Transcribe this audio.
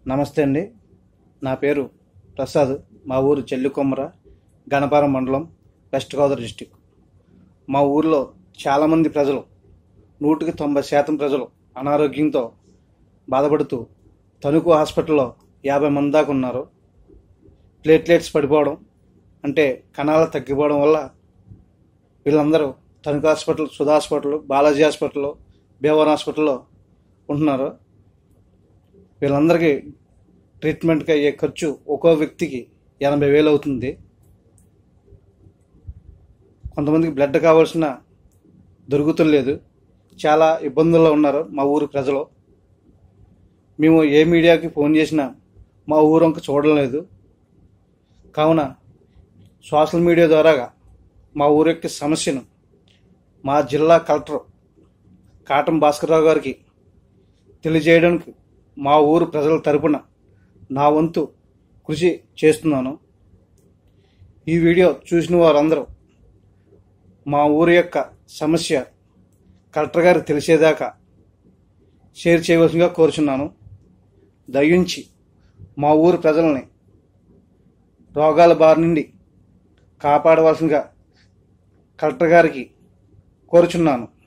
నమస్తే అండి నా పేరు ప్రసాద్ మా ఊరు చెల్లికొమ్మర గణపారం మండలం వెస్ట్ గోదావరి డిస్టిక్ మా ఊర్లో చాలామంది ప్రజలు నూటికి తొంభై శాతం ప్రజలు అనారోగ్యంతో బాధపడుతూ తణుకు హాస్పిటల్లో యాభై మంది దాకా ఉన్నారు ప్లేట్లెట్స్ పడిపోవడం అంటే కణాలు తగ్గిపోవడం వల్ల వీళ్ళందరూ తణుకు హాస్పిటల్ సుధా హాస్పిటల్ బాలాజీ హాస్పిటల్లో భీమవరం హాస్పిటల్లో ఉంటున్నారు వీళ్ళందరికీ ట్రీట్మెంట్కి అయ్యే ఖర్చు ఒక్కో వ్యక్తికి ఎనభై వేలు అవుతుంది కొంతమందికి బ్లడ్ కావాల్సిన దొరుకుతులేదు చాలా ఇబ్బందుల్లో ఉన్నారు మా ఊరు ప్రజలు మేము ఏ మీడియాకి ఫోన్ చేసినా మా ఊరు వంక చూడడం లేదు కావున సోషల్ మీడియా ద్వారాగా మా ఊరు యొక్క సమస్యను మా జిల్లా కలెక్టర్ కాటం భాస్కర్రావు గారికి తెలియజేయడానికి మా ఊరు ప్రజల తరపున నా వంతు కృషి చేస్తున్నాను ఈ వీడియో చూసిన వారందరూ మా ఊరి యొక్క సమస్య కలెక్టర్ గారికి తెలిసేదాకా షేర్ చేయవలసిందిగా కోరుచున్నాను దయించి మా ఊరు ప్రజల్ని రోగాల బారి నుండి కాపాడవలసిందిగా కలెక్టర్ గారికి కోరుచున్నాను